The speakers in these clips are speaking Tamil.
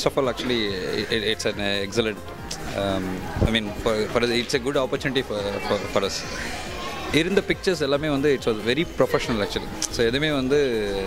First of all actually it's an excellent I mean for it's a good opportunity for for us இருந்த பிக்சர்ஸ் எல்லாமே வந்து it's was very professional actually so எதுவுமே வந்து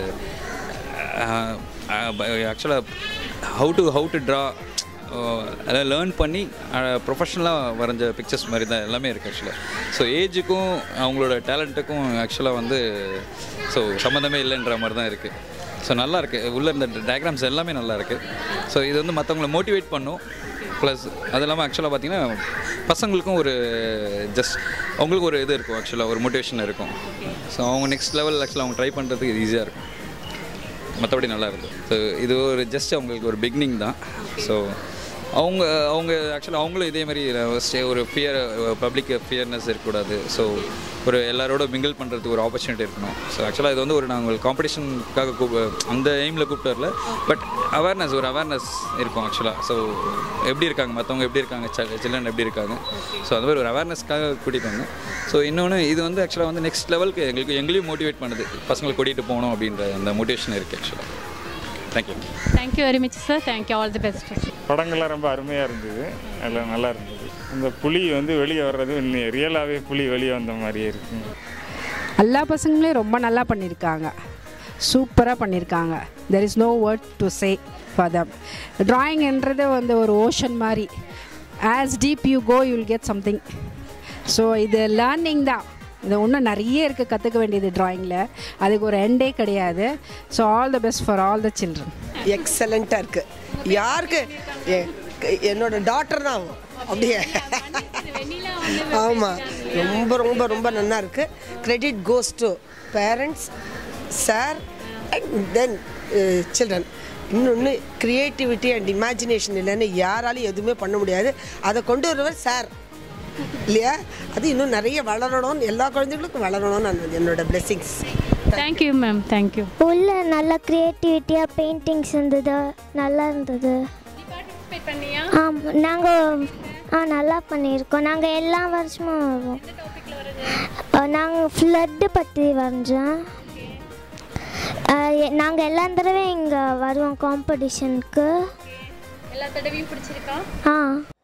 ஆக்சுவலாக how to how to draw அதை லேர்ன் பண்ணி ப்ரொஃபஷ்னலாக வரைஞ்ச பிக்சர்ஸ் மாதிரி தான் எல்லாமே இருக்குது ஆக்சுவலாக ஸோ ஏஜுக்கும் அவங்களோட டேலண்ட்டுக்கும் ஆக்சுவலாக வந்து ஸோ சம்மந்தமே இல்லைன்ற மாதிரி தான் இருக்குது ஸோ நல்லா இருக்குது உள்ளே இருந்த டயக்ராம்ஸ் எல்லாமே நல்லா இருக்குது ஸோ இது வந்து மற்றவங்கள மோட்டிவேட் பண்ணும் ப்ளஸ் அது இல்லாமல் ஆக்சுவலாக பார்த்தீங்கன்னா பசங்களுக்கும் ஒரு ஜஸ்ட் அவங்களுக்கு ஒரு இது இருக்கும் ஆக்சுவலாக ஒரு மோட்டிவேஷன் இருக்கும் ஸோ அவங்க நெக்ஸ்ட் லெவல் ஆக்சுவலாக அவங்க ட்ரை பண்ணுறதுக்கு இது ஈஸியாக இருக்கும் மற்றபடி நல்லா இருக்கும் ஸோ இது ஒரு ஜஸ்ட் அவங்களுக்கு ஒரு பிகினிங் தான் ஸோ அவங்க அவங்க ஆக்சுவலாக அவங்களும் இதே மாதிரி ஸ்டே ஒரு ஃபியர் பப்ளிக் ஃபியர்னஸ் இருக்கக்கூடாது ஸோ ஒரு எல்லாரோட மிங்கிள் பண்ணுறதுக்கு ஒரு ஆப்பர்ச்சுனிட்டி இருக்கணும் ஸோ ஆக்சுவலாக இது வந்து ஒரு நாங்கள் காம்படிஷனுக்காக கூப்ப அந்த எய்மில் கூப்பிட்டு வரல பட் அவேர்னஸ் ஒரு அவேர்னஸ் இருக்கும் ஆக்சுவலாக ஸோ எப்படி இருக்காங்க மற்றவங்க எப்படி இருக்காங்க சில்ட்ரன் எப்படி இருக்காங்க ஸோ அது மாதிரி ஒரு அவேர்னஸ்க்காக கூட்டிகிட்டு வந்தோம் ஸோ இன்னொன்று இது வந்து ஆக்சுவலாக வந்து நெக்ஸ்ட் லெவலுக்கு எங்களுக்கு எங்களையும் மோட்டிவேட் பண்ணுது பசங்களை கூட்டிகிட்டு போகணும் அப்படின்ற அந்த மோட்டிவேஷன் இருக்குது ஆக்சுவலாக thank you thank you very much sir thank you all the best படங்கள்லாம் ரொம்ப அருமையாக இருந்தது எல்லாம் நல்லா இருந்தது அந்த புலி வந்து வெளியே வர்றது ரியலாகவே புலி வெளியே வந்த மாதிரியே இருக்குங்க எல்லா பசங்களும் ரொம்ப நல்லா பண்ணியிருக்காங்க சூப்பராக பண்ணியிருக்காங்க there is no word to say for them ட்ராயிங்ன்றது வந்து ஒரு ஓஷன் மாதிரி as deep you go you will get something so இது லேர்னிங் தான் இது இன்னும் நிறைய இருக்குது கற்றுக்க வேண்டியது ட்ராயிங்கில் அதுக்கு ஒரு எண்டே கிடையாது so all the best for all the children எக்ஸலண்ட்டாக இருக்குது யாருக்கு எ- என்னோட டாட்டர் தான் அவன். அப்படியே ஆமாம் ரொம்ப ரொம்ப ரொம்ப நல்லா இருக்குது credit goes to parents sir then children இன்னொன்று க்ரியேட்டிவிட்டி அண்ட் இமேஜினேஷன் இல்லைன்னு யாராலையும் எதுவுமே பண்ண முடியாது அதை கொண்டு வருவர் சார் இல்லையா அது இன்னும் நிறைய வளரணும் எல்லா குழந்தைகளுக்கும் வளரணும்னு நான் என்னோட பிளெஸிங்ஸ் தேங்க்யூ மேம் தேங்க்யூ உள்ள நல்ல க்ரியேட்டிவிட்டியாக பெயிண்டிங்ஸ் இருந்தது நல்லா இருந்தது ஆமாம் நாங்கள் ஆ நல்லா பண்ணியிருக்கோம் நாங்கள் எல்லா வருஷமும் வருவோம் நாங்கள் ஃப்ளட்டு பற்றி வரைஞ்சோம் நாங்கள் எல்லா தடவை இங்கே வருவோம் காம்படிஷனுக்கு எல்லா தடவையும் பிடிச்சிருக்கா ஆ